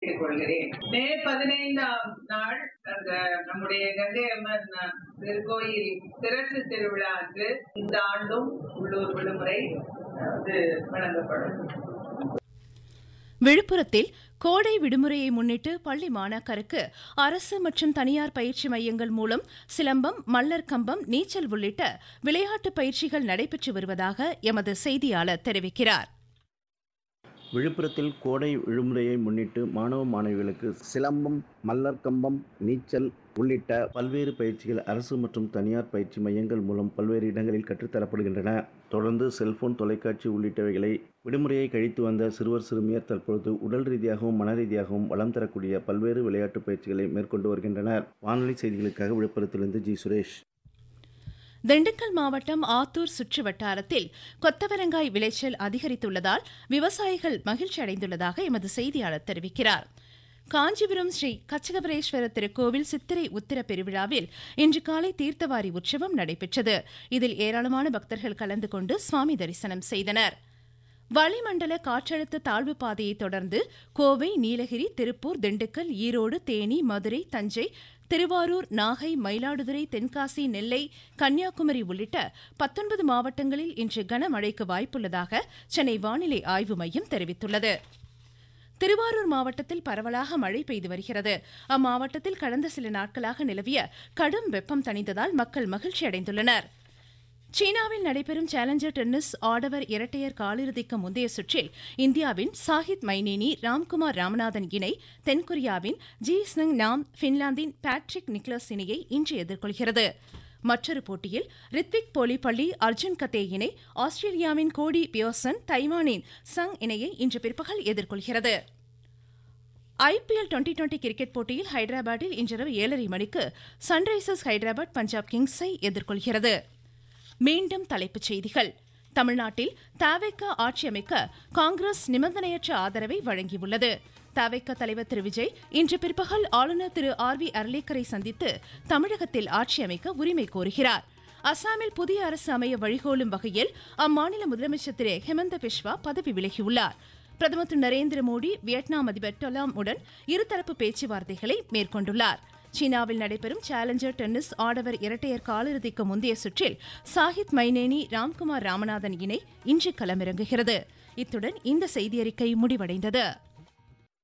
கேட்டுக்கொள்கிறேன் மே பதினைந்தாம் நாள் அந்த நம்முடைய கங்கை அம்மன் திருக்கோயில் சிறப்பு திருவிழாவுக்கு இந்த ஆண்டும் உள்ளூர் விடுமுறை வந்து வழங்கப்படும் விழுப்புரத்தில் கோடை விடுமுறையை முன்னிட்டு பள்ளி மாணாக்கருக்கு அரசு மற்றும் தனியார் பயிற்சி மையங்கள் மூலம் சிலம்பம் மல்லர் கம்பம் நீச்சல் உள்ளிட்ட விளையாட்டு பயிற்சிகள் நடைபெற்று வருவதாக எமது செய்தியாளர் தெரிவிக்கிறார் விழுப்புரத்தில் கோடை விடுமுறையை முன்னிட்டு மாணவ மாணவிகளுக்கு சிலம்பம் மல்லர் கம்பம் நீச்சல் உள்ளிட்ட பல்வேறு பயிற்சிகள் அரசு மற்றும் தனியார் பயிற்சி மையங்கள் மூலம் பல்வேறு இடங்களில் கற்றுத்தரப்படுகின்றன தொடர்ந்து செல்போன் தொலைக்காட்சி உள்ளிட்டவைகளை விடுமுறையை கழித்து வந்த சிறுவர் சிறுமியர் தற்பொழுது உடல் ரீதியாகவும் மன ரீதியாகவும் வளம் தரக்கூடிய பல்வேறு விளையாட்டு பயிற்சிகளை மேற்கொண்டு வருகின்றனர் வானொலி செய்திகளுக்காக விழுப்புரத்திலிருந்து ஜி சுரேஷ் திண்டுக்கல் மாவட்டம் ஆத்தூர் சுற்று வட்டாரத்தில் கொத்தவரங்காய் விளைச்சல் அதிகரித்துள்ளதால் விவசாயிகள் மகிழ்ச்சி அடைந்துள்ளதாக எமது செய்தியாளர் தெரிவிக்கிறார் காஞ்சிபுரம் ஸ்ரீ கச்சகபரேஸ்வரர் திருக்கோவில் சித்திரை உத்திர பெருவிழாவில் இன்று காலை தீர்த்தவாரி உற்சவம் நடைபெற்றது இதில் ஏராளமான பக்தர்கள் கலந்து கொண்டு சுவாமி தரிசனம் செய்தனர் வளிமண்டல காற்றழுத்த தாழ்வு பாதையை தொடர்ந்து கோவை நீலகிரி திருப்பூர் திண்டுக்கல் ஈரோடு தேனி மதுரை தஞ்சை திருவாரூர் நாகை மயிலாடுதுறை தென்காசி நெல்லை கன்னியாகுமரி உள்ளிட்ட பத்தொன்பது மாவட்டங்களில் இன்று கனமழைக்கு வாய்ப்புள்ளதாக சென்னை வானிலை ஆய்வு மையம் தெரிவித்துள்ளது திருவாரூர் மாவட்டத்தில் பரவலாக மழை பெய்து வருகிறது அம்மாவட்டத்தில் கடந்த சில நாட்களாக நிலவிய கடும் வெப்பம் தணிந்ததால் மக்கள் மகிழ்ச்சி அடைந்துள்ளனா் சீனாவில் நடைபெறும் சேலஞ்சர் டென்னிஸ் ஆடவர் இரட்டையர் காலிறுதிக்கு முந்தைய சுற்றில் இந்தியாவின் சாஹித் மைனேனி ராம்குமார் ராமநாதன் இணை தென்கொரியாவின் ஜி சிங் நாம் பின்லாந்தின் பேட்ரிக் நிக்லஸ் இணையை இன்று எதிர்கொள்கிறது மற்றொரு போட்டியில் ரித்விக் போலிப்பள்ளி அர்ஜுன் கத்தே இணை ஆஸ்திரேலியாவின் கோடி பியோசன் தைவானின் சங் இணையை இன்று பிற்பகல் எதிர்கொள்கிறது ஐபிஎல் டுவெண்டி டுவெண்டி கிரிக்கெட் போட்டியில் ஹைதராபாத்தில் இன்றிரவு ஏழரை மணிக்கு சன்ரைசர்ஸ் ஹைதராபாத் பஞ்சாப் கிங்ஸை எதிர்கொள்கிறது மீண்டும் தலைப்புச் செய்திகள் தமிழ்நாட்டில் தாவேக்க ஆட்சி அமைக்க காங்கிரஸ் நிபந்தனையற்ற ஆதரவை வழங்கியுள்ளது தாவேக்க தலைவர் திரு விஜய் இன்று பிற்பகல் ஆளுநர் திரு ஆர் வி அர்லேக்கரை சந்தித்து தமிழகத்தில் ஆட்சி அமைக்க உரிமை கோருகிறார் அசாமில் புதிய அரசு அமைய வழிகோலும் வகையில் அம்மாநில முதலமைச்சர் திரு ஹெமந்த பிஸ்வா பதவி விலகியுள்ளார் பிரதமர் திரு நரேந்திர மோடி வியட்நாம் அதிபர் டொலாம் உடன் இருதரப்பு பேச்சுவார்த்தைகளை மேற்கொண்டுள்ளார் சீனாவில் நடைபெறும் சேலஞ்சர் டென்னிஸ் ஆடவர் இரட்டையர் காலிறுதிக்கு முந்தைய சுற்றில் சாஹித் மைனேனி ராம்குமார் ராமநாதன் இணை இன்று களமிறங்குகிறது இத்துடன் இந்த செய்தியறிக்கை முடிவடைந்தது